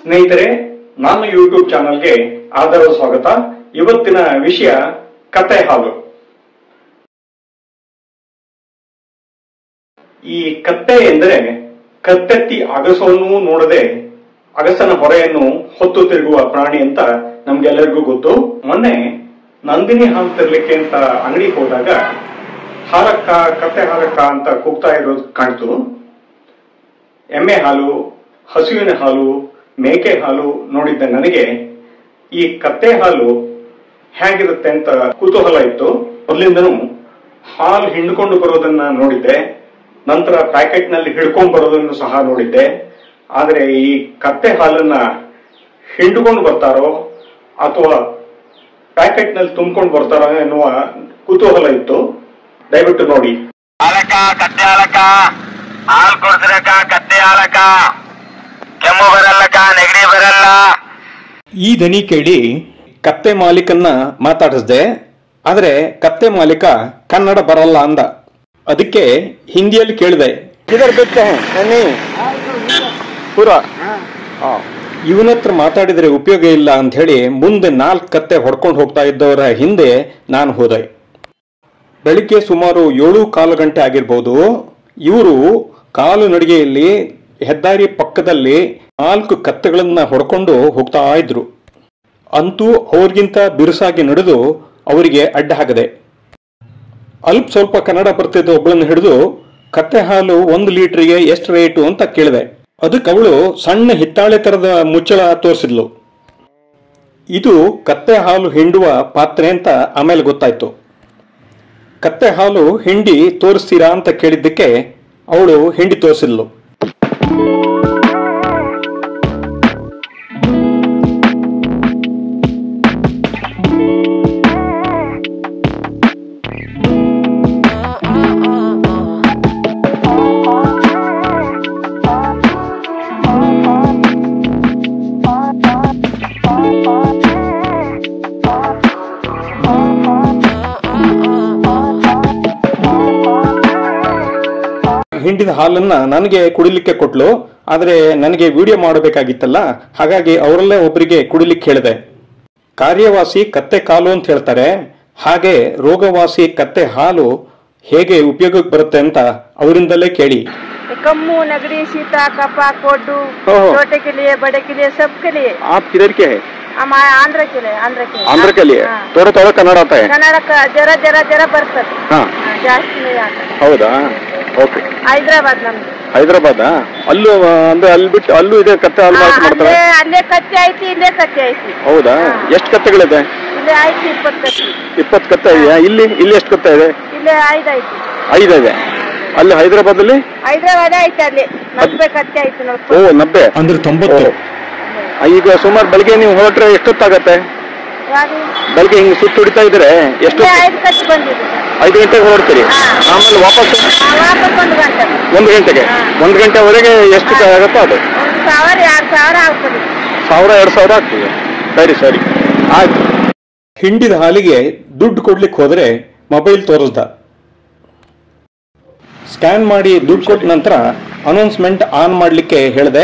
ಸ್ನೇಹಿತರೆ ನಾನು ಯೂಟ್ಯೂಬ್ ಚಾನಲ್ಗೆ ಆದರ ಸ್ವಾಗತ ಇವತ್ತಿನ ವಿಷಯ ಕತೆ ಹಾಲು ಈ ಕತ್ತೆ ಎಂದರೆ ಕತ್ತೆತ್ತಿ ಅಗಸವನ್ನು ನೋಡದೆ ಅಗಸನ ಹೊರೆಯನ್ನು ಹೊತ್ತು ತಿರುಗುವ ಪ್ರಾಣಿ ಅಂತ ನಮ್ಗೆಲ್ಲರಿಗೂ ಗೊತ್ತು ಮೊನ್ನೆ ನಂದಿನಿ ಹಾಲು ತರ್ಲಿಕ್ಕೆ ಅಂತ ಅಂಗಡಿಗೆ ಹೋದಾಗ ಹಾಲಕ್ಕ ಕತ್ತೆ ಹಾಲಕ್ಕ ಅಂತ ಕೂಗ್ತಾ ಇರೋದು ಕಾಣ್ತು ಎಮ್ಮೆ ಹಾಲು ಹಸುವಿನ ಹಾಲು ಮೇಕೆ ಹಾಲು ನೋಡಿದ್ದ ನನಗೆ ಈ ಕತ್ತೆ ಹಾಲು ಹೇಗಿರುತ್ತೆ ಅಂತ ಕುತೂಹಲ ಇತ್ತು ಮೊದಲಿಂದನೂ ಹಾಲು ಹಿಂಡ್ಕೊಂಡು ಬರೋದನ್ನ ನೋಡಿದ್ದೆ ನಂತರ ಪ್ಯಾಕೆಟ್ ನಲ್ಲಿ ಹಿಡ್ಕೊಂಡು ಬರೋದನ್ನು ಸಹ ನೋಡಿದ್ದೆ ಆದರೆ ಈ ಕತ್ತೆ ಹಾಲನ್ನ ಹಿಂಡ್ಕೊಂಡು ಬರ್ತಾರೋ ಅಥವಾ ಪ್ಯಾಕೆಟ್ ನಲ್ಲಿ ತುಂಬಿಕೊಂಡು ಬರ್ತಾರೋ ಎನ್ನುವ ಕುತೂಹಲ ಇತ್ತು ದಯವಿಟ್ಟು ನೋಡಿ ಹಾಲಕ್ಕ ಕತ್ತೆ ಹಾಲಕ್ಕ ಹಾಲು ಕೊಡ್ಸಿರಕ್ಕ ಕತ್ತೆ ಹಾಲಕ್ಕ ಕೆಮ್ಮು ಬರಲ್ಲಕ್ಕ ನೆಗಡಿ ಬರಲ್ಲ ಈ ದನಿ ಕೇಳಿ ಕತ್ತೆ ಮಾಲೀಕನ್ನ ಮಾತಾಡಿಸ್ದೆ ಆದರೆ ಕತ್ತೆ ಮಾಲೀಕ ಕನ್ನಡ ಬರಲ್ಲ ಅಂದ ಅದಕ್ಕೆ ಹಿಂದಿಯಲ್ಲಿ ಕೇಳಿದೆ किधर बेचते हैं नहीं पूरा हाँ ಇವನ ಹತ್ರ ಮಾತಾಡಿದ್ರೆ ಉಪಯೋಗ ಇಲ್ಲ ಅಂತ ಹೇಳಿ ಮುಂದೆ ನಾಲ್ಕು ಕತ್ತೆ ಹೊಡ್ಕೊಂಡು ಹೋಗ್ತಾ ಇದ್ದವರ ಹಿಂದೆ ನಾನು ಹೋದೆ ಬೆಳಿಗ್ಗೆ ಸುಮಾರು ಏಳು ಕಾಲು ಗಂಟೆ ಆಗಿರ್ಬೋದು ಇವರು ಕಾಲು ನಡಿಗೆಯಲ್ಲಿ ಹೆದ್ದಾರಿ ಪಕ್ಕದಲ್ಲಿ ನಾಲ್ಕು ಕತ್ತೆಗಳನ್ನ ಹೊಡ್ಕೊಂಡು ಹೋಗ್ತಾ ಇದ್ರು ಅಂತೂ ಅವ್ರಿಗಿಂತ ಬಿರುಸಾಗಿ ನಡೆದು ಅವರಿಗೆ ಅಡ್ಡ ಹಾಕದೆ ಅಲ್ಪ ಸ್ವಲ್ಪ ಕನ್ನಡ ಬರ್ತಿದ್ದ ಒಬ್ಬಳನ್ನ ಹಿಡಿದು ಕತ್ತೆ ಹಾಲು ಒಂದು ಲೀಟರ್ಗೆ ಎಷ್ಟು ರೇಟು ಅಂತ ಕೇಳಿದೆ ಅದಕ್ಕೆ ಅವಳು ಸಣ್ಣ ಹಿತ್ತಾಳೆ ತರದ ಮುಚ್ಚಳ ತೋರಿಸಿದ್ಲು ಇದು ಕತ್ತೆ ಹಾಲು ಹಿಂಡುವ ಪಾತ್ರೆ ಅಂತ ಆಮೇಲೆ ಗೊತ್ತಾಯ್ತು ಕತ್ತೆ ಹಾಲು ಹಿಂಡಿ ತೋರಿಸ್ತೀರಾ ಅಂತ ಕೇಳಿದ್ದಕ್ಕೆ ಅವಳು ಹಿಂಡಿ ತೋರಿಸಿದ್ಲು ಹಿಂಡಿದ ಹಾಲನ್ನ ನನಗೆ ಕುಡಿಲಿಕ್ಕೆ ಕೊಟ್ಲು ಆದ್ರೆ ನನಗೆ ವಿಡಿಯೋ ಮಾಡಬೇಕಾಗಿತ್ತಲ್ಲ ಹಾಗಾಗಿ ಅವರಲ್ಲೇ ಒಬ್ಬರಿಗೆ ಕುಡಿಲಿಕ್ಕೆ ಹೇಳಿದೆ ಕಾರ್ಯವಾಸಿ ಕತ್ತೆ ಕಾಲು ಅಂತ ಹೇಳ್ತಾರೆ ಹಾಗೆ ರೋಗವಾಸಿ ಕತ್ತೆ ಹಾಲು ಹೇಗೆ ಉಪಯೋಗಕ್ಕೆ ಬರುತ್ತೆ ಅಂತ ಅವರಿಂದಲೇ ಕೇಳಿ कम्मू नगरी सीता कपा कोडू ओहो। छोटे के लिए बड़े के लिए सबके लिए आप किधर के हैं हमारे आंध्र के लिए आंध्र के लिए आंध्र के लिए हाँ। थोड़ा थोड़ा कन्नड़ आता है ಕನ್ನಡ ಕ- ಜರ ಜರ ಜರ ಬರ್ತದೆ हाँ ಹಾ, ಜಾಸ್ತಿ नहीं आता ಹೌದಾ ಓಕೆ ಹೈದ್ರಾಬಾದ್ ನಮ್ದು ಹೈದರಾಬಾದ್ ಅಲ್ಲೂ ಆ, ಅಂದ್ರೆ ಅಲ್ಲಿ ಬಿಟ್ಟು ಅಲ್ಲೂ ಇದೆ ಕತ್ತೆ ಹಾಲು ಹಾ, ಮಾರಾಟ ಮಾಡ್ತಾರೆ ಅಲ್ಲೇ ಅಲ್ಲೇ ಕಚ್ಚೆ ಐತಿ ಇಲ್ಲೇ ಕಚ್ಚೆ ಐತಿ ಹೌದಾ ಹಾ. ಎಷ್ಟು ಕತ್ತೆಗಳಿದೆ ಇಲ್ಲೇ ಐತಿ ಇಪ್ಪತ್ತು ಕಚ್ಚೆ ಇಪ್ಪತ್ತು ಕತ್ತೆ ಇದೆಯಾ ಇಲ್ಲಿ ಇಲ್ಲಿ ಎಷ್ಟು ಕತ್ತೆ ಇದೆ ಇಲ್ಲೇ ಐದು ಐತಿ ಐದು ಇದೆ ಅಲ್ಲಿ ಹೈದರಾಬಾದ್ ಅಲ್ಲಿ ಹೈದ್ರಾಬಾದ್ ಐತಿ ಅಲ್ಲಿ ನಲ್ವೇ ಕಚ್ಚೆ ಐತಿ ಓ ನೋಡಿ ನಬ್ಬೆ ಅಂದ್ರೆ ತೊಂಬತ್ತು ಆ, ಈಗ ಸುಮಾರು ಬೆಳಿಗ್ಗೆ ನೀವು ಹೊರಟ್ರೆ ಎಷ್ಟೊತ್ತಾಗತ್ತೆ ಇವಾಗ ಬೆಳಿಗ್ಗೆ ಹಿಂಗೆ ಸುತ್ತು ಹೊಡಿತಾ ಇದ್ರೆ ಎಷ್ಟು ಇಲ್ಲೇ ಐದು ಕಚ್ಚೆ ಬಂದಿದೆ ಐದು ಗಂಟೆಗೆ ಹೊರಡ್ತೀರಿ ಹಾ. ಆಮೇಲೆ ವಾಪಸ್ ವಾಪಸ್ ಒಂದು ಗಂಟೆ ಒಂದು ಗಂಟೆಗೆ ಹಾ. ಒಂದು ಗಂಟೆವರೆಗೆ ಎಷ್ಟು ಆಗುತ್ತೋ ಅದು ಒಂದು ಸಾವಿರ ಎರಡು ಸಾವಿರ ಆಗ್ತದೆ ಸಾವಿರ ಎರಡು ಸಾವಿರ ಆಗ್ತದೆ ಸರಿ ಸರಿ ಆಯ್ತು ಹಿಂಡಿದ ಹಾಲಿಗೆ ದುಡ್ಡು ಕೊಡ್ಲಿಕ್ಕೆ ಹೋದ್ರೆ ಮೊಬೈಲ್ ತೋರಿಸ್ದ ಸ್ಕ್ಯಾನ್ ಮಾಡಿ ದುಡ್ಡು ಕೊಟ್ಟ ನಂತರ ಅನೌನ್ಸ್ಮೆಂಟ್ ಆನ್ ಮಾಡ್ಲಿಕ್ಕೆ ಹೇಳಿದೆ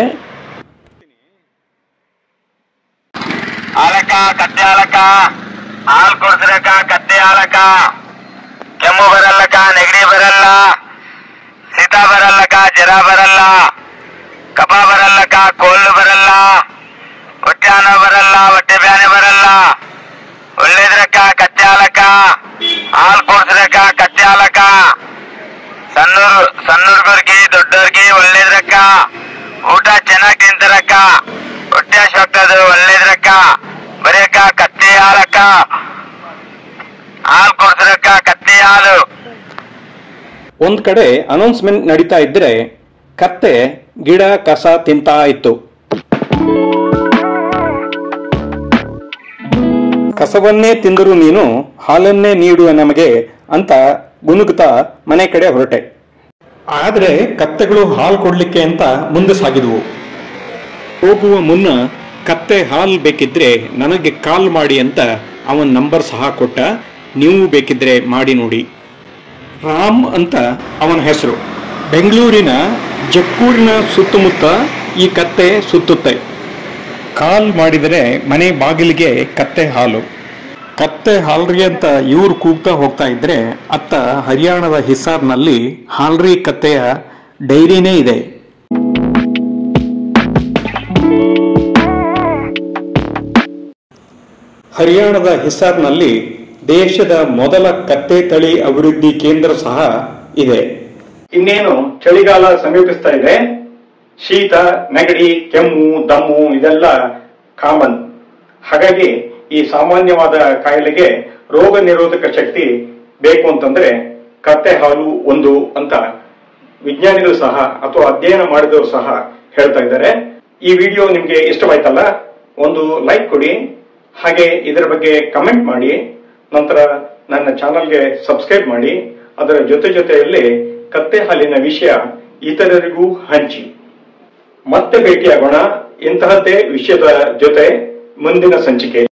ಹಾಲಕ್ಕ ಕತ್ತೆ ಹಾಲಕ್ಕ ಹಾಲು ಕೊಡ್ಸಿರಕ್ಕ ಕತ್ತೆ ಹಾಲಕ್ಕ ಕೆಮ್ಮು ಬರಲ್ಲಕ್ಕ ನೆಗಡಿ ಬರಲ್ಲ ಶೀತ ಬರಲ್ಲಕ್ಕ ಜ್ವರ ಬರಲ್ಲ ಕಫ ಬರಲ್ಲಕ್ಕ ಕೋಲ್ಲು ಬರಲ್ಲ ಹೊಟ್ಟೆ ಅನ್ನೋ ಬರಲ್ಲ ಹೊಟ್ಟೆ ಬ್ಯಾನೆ ಬರಲ್ಲ ಒಳ್ಳೇದ್ರಕ್ಕ ಕತ್ತೆ ಹಾಲಕ್ಕ ಹಾಲು ಕೊಡ್ಸಿರಕ್ಕ ಕತ್ತೆ ಹಾಲಕ್ಕ ಸಣ್ಣೂರು ಸಣ್ಣ ಹುಡುಗರಿಗೆ ದೊಡ್ಡವ್ರಿಗೆ ಒಳ್ಳೇದ್ರಕ್ಕ ಊಟ ಚೆನ್ನಾಗಿ ತಿಂತಾರಕ್ಕ ಹೊಟ್ಟೆ ಹಶ್ವಾಗ್ತದೆ ಒಳ್ಳೇದ್ರಕ್ಕ ಬರೀಕ್ಕ ಕತ್ತೆ ಹಾಲಕ್ಕ ಹಾಲು ಕೊಡ್ಸಿರಕ್ಕ ಕತ್ತೆ ಹಾಲು ಒಂದ್ ಕಡೆ ಅನೌನ್ಸ್ಮೆಂಟ್ ನಡೀತಾ ಇದ್ರೆ ಕತ್ತೆ ಗಿಡ ಕಸ ತಿಂತಾ ಇತ್ತು ಕಸವನ್ನೇ ತಿಂದರೂ ನೀನು ಹಾಲನ್ನೇ ನೀಡುವ ನಮಗೆ ಅಂತ ಗುನುಗುತ್ತಾ ಮನೆ ಕಡೆ ಹೊರಟೆ ಆದ್ರೆ ಕತ್ತೆಗಳು ಹಾಲು ಕೊಡ್ಲಿಕ್ಕೆ ಅಂತ ಮುಂದೆ ಸಾಗಿದವು ಹೋಗುವ ಮುನ್ನ ಕತ್ತೆ ಹಾಲು ಬೇಕಿದ್ರೆ ನನಗೆ ಕಾಲ್ ಮಾಡಿ ಅಂತ ಅವನ ನಂಬರ್ ಸಹ ಕೊಟ್ಟ ನೀವು ಬೇಕಿದ್ರೆ ಮಾಡಿ ನೋಡಿ ರಾಮ್ ಅಂತ ಅವನ ಹೆಸರು ಬೆಂಗಳೂರಿನ ಜಕ್ಕೂರಿನ ಸುತ್ತಮುತ್ತ ಈ ಕತ್ತೆ ಸುತ್ತುತ್ತೆ ಕಾಲ್ ಮಾಡಿದರೆ ಮನೆ ಬಾಗಿಲಿಗೆ ಕತ್ತೆ ಹಾಲು ಕತ್ತೆ ಹಾಲ್ರಿ ಅಂತ ಇವ್ರು ಕೂಗ್ತಾ ಹೋಗ್ತಾ ಇದ್ರೆ ಅತ್ತ ಹರಿಯಾಣದ ಹಿಸಾರ್ನಲ್ಲಿ ಹಾಲ್ರಿ ಕತ್ತೆಯ ಡೈರಿನೇ ಇದೆ ಹರಿಯಾಣದ ಹಿಸಾರ್ನಲ್ಲಿ ದೇಶದ ಮೊದಲ ಕತ್ತೆ ತಳಿ ಅಭಿವೃದ್ಧಿ ಕೇಂದ್ರ ಸಹ ಇದೆ ಇನ್ನೇನು ಚಳಿಗಾಲ ಸಮೀಪಿಸ್ತಾ ಇದೆ ಶೀತ ನೆಗಡಿ ಕೆಮ್ಮು ದಮ್ಮು ಇದೆಲ್ಲ ಕಾಮನ್ ಹಾಗಾಗಿ ಈ ಸಾಮಾನ್ಯವಾದ ಕಾಯಿಲೆಗೆ ರೋಗ ನಿರೋಧಕ ಶಕ್ತಿ ಬೇಕು ಅಂತಂದ್ರೆ ಕತ್ತೆ ಹಾಲು ಒಂದು ಅಂತ ವಿಜ್ಞಾನಿಗಳು ಸಹ ಅಥವಾ ಅಧ್ಯಯನ ಮಾಡಿದವರು ಸಹ ಹೇಳ್ತಾ ಇದ್ದಾರೆ ಈ ವಿಡಿಯೋ ನಿಮ್ಗೆ ಇಷ್ಟವಾಯ್ತಲ್ಲ ಒಂದು ಲೈಕ್ ಕೊಡಿ ಹಾಗೆ ಇದರ ಬಗ್ಗೆ ಕಮೆಂಟ್ ಮಾಡಿ ನಂತರ ನನ್ನ ಚಾನಲ್ಗೆ ಸಬ್ಸ್ಕ್ರೈಬ್ ಮಾಡಿ ಅದರ ಜೊತೆ ಜೊತೆಯಲ್ಲಿ ಕತ್ತೆ ಹಾಲಿನ ವಿಷಯ ಇತರರಿಗೂ ಹಂಚಿ ಮತ್ತೆ ಭೇಟಿಯಾಗೋಣ ಇಂತಹದ್ದೇ ವಿಷಯದ ಜೊತೆ ಮುಂದಿನ ಸಂಚಿಕೆ